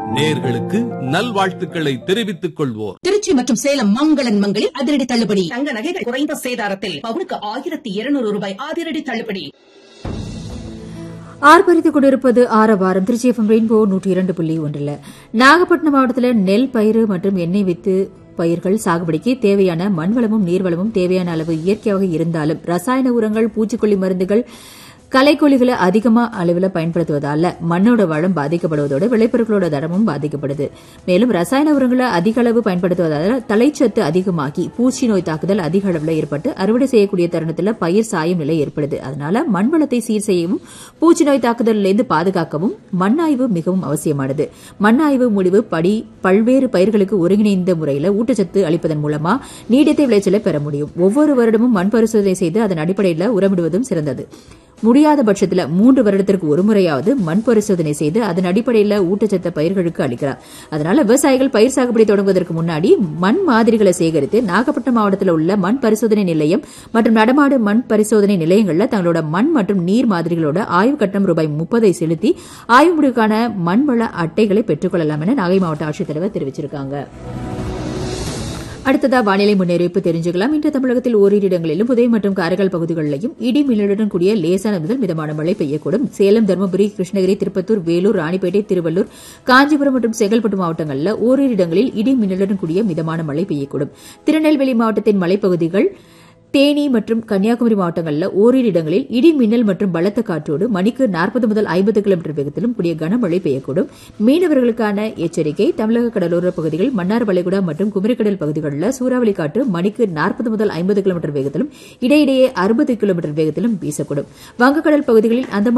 நேர்களுக்கு நல்வாழ்த்துக்களை தெரிவித்துக் கொள்வோர் திருச்சி மற்றும் சேலம் மங்களன் மங்களில் அதிரடி தள்ளுபடி தங்க நகைகள் குறைந்த சேதாரத்தில் பவுனுக்கு ஆயிரத்தி இருநூறு ரூபாய் அதிரடி தள்ளுபடி ஆர்ப்பரித்துக் கொண்டிருப்பது ஆரவாரம் திருச்சி எஃப்எம் ரெயின்போ நூற்றி இரண்டு புள்ளி ஒன்றில் நாகப்பட்டினம் மாவட்டத்தில் நெல் பயிறு மற்றும் எண்ணெய் வித்து பயிர்கள் சாகுபடிக்கு தேவையான மண்வளமும் நீர்வளமும் தேவையான அளவு இயற்கையாக இருந்தாலும் ரசாயன உரங்கள் பூச்சிக்கொல்லி மருந்துகள் களைக்கொல்லிகளை அதிகமா அளவில் பயன்படுத்துவதால மண்ணோட வளம் பாதிக்கப்படுவதோடு விளைபொருட்களோட தரமும் பாதிக்கப்படுது மேலும் ரசாயன உரங்களை அதிக அளவு பயன்படுத்துவதால தலைச்சத்து அதிகமாகி பூச்சி நோய் தாக்குதல் அதிக அளவில் ஏற்பட்டு அறுவடை செய்யக்கூடிய தருணத்தில் பயிர் சாயும் நிலை ஏற்படுது அதனால மண் வளத்தை சீர் செய்யவும் பூச்சி நோய் தாக்குதலிலிருந்து பாதுகாக்கவும் மண் ஆய்வு மிகவும் அவசியமானது மண் ஆய்வு முடிவு படி பல்வேறு பயிர்களுக்கு ஒருங்கிணைந்த முறையில் ஊட்டச்சத்து அளிப்பதன் மூலமா நீடித்த விளைச்சலை பெற முடியும் ஒவ்வொரு வருடமும் மண் பரிசோதனை செய்து அதன் அடிப்படையில் உரமிடுவதும் சிறந்தது முடியாத பட்சத்தில் மூன்று வருடத்திற்கு ஒரு முறையாவது மண் பரிசோதனை செய்து அதன் அடிப்படையில் ஊட்டச்சத்த பயிர்களுக்கு அளிக்கிறார் அதனால விவசாயிகள் பயிர் சாகுபடி தொடங்குவதற்கு முன்னாடி மண் மாதிரிகளை சேகரித்து நாகப்பட்டினம் மாவட்டத்தில் உள்ள மண் பரிசோதனை நிலையம் மற்றும் நடமாடு மண் பரிசோதனை நிலையங்களில் தங்களோட மண் மற்றும் நீர் மாதிரிகளோட ஆய்வு கட்டணம் ரூபாய் முப்பதை செலுத்தி ஆய்வு முடிவுக்கான மண் வள அட்டைகளை பெற்றுக்கொள்ளலாம் என நாகை மாவட்ட ஆட்சித்தலைவர் தெரிவிச்சிருக்காங்க அடுத்ததா வானிலை முன்னறிவிப்பு தெரிஞ்சுக்கலாம் இன்று தமிழகத்தில் ஓரிரு இடங்களிலும் புதை மற்றும் காரைக்கால் பகுதிகளிலும் இடி மின்னலுடன் கூடிய லேசான முதல் மிதமான மழை பெய்யக்கூடும் சேலம் தருமபுரி கிருஷ்ணகிரி திருப்பத்தூர் வேலூர் ராணிப்பேட்டை திருவள்ளூர் காஞ்சிபுரம் மற்றும் செங்கல்பட்டு மாவட்டங்களில் ஓரிரு இடங்களில் இடி மின்னலுடன் கூடிய மிதமான மழை பெய்யக்கூடும் திருநெல்வேலி மாவட்டத்தின் மலைப்பகுதிகள் தேனி மற்றும் கன்னியாகுமரி மாவட்டங்களில் ஓரிரு இடங்களில் இடி மின்னல் மற்றும் பலத்த காற்றோடு மணிக்கு நாற்பது முதல் ஐம்பது கிலோமீட்டர் வேகத்திலும் கூடிய கனமழை பெய்யக்கூடும் மீனவர்களுக்கான எச்சரிக்கை தமிழக கடலோர பகுதிகள் மன்னார் வளைகுடா மற்றும் குமரிக்கடல் பகுதிகளில் சூறாவளி காற்று மணிக்கு நாற்பது முதல் ஐம்பது கிலோமீட்டர் வேகத்திலும் இடையிடையே அறுபது கிலோமீட்டர் வேகத்திலும் வீசக்கூடும் வங்கக்கடல் பகுதிகளில் அந்த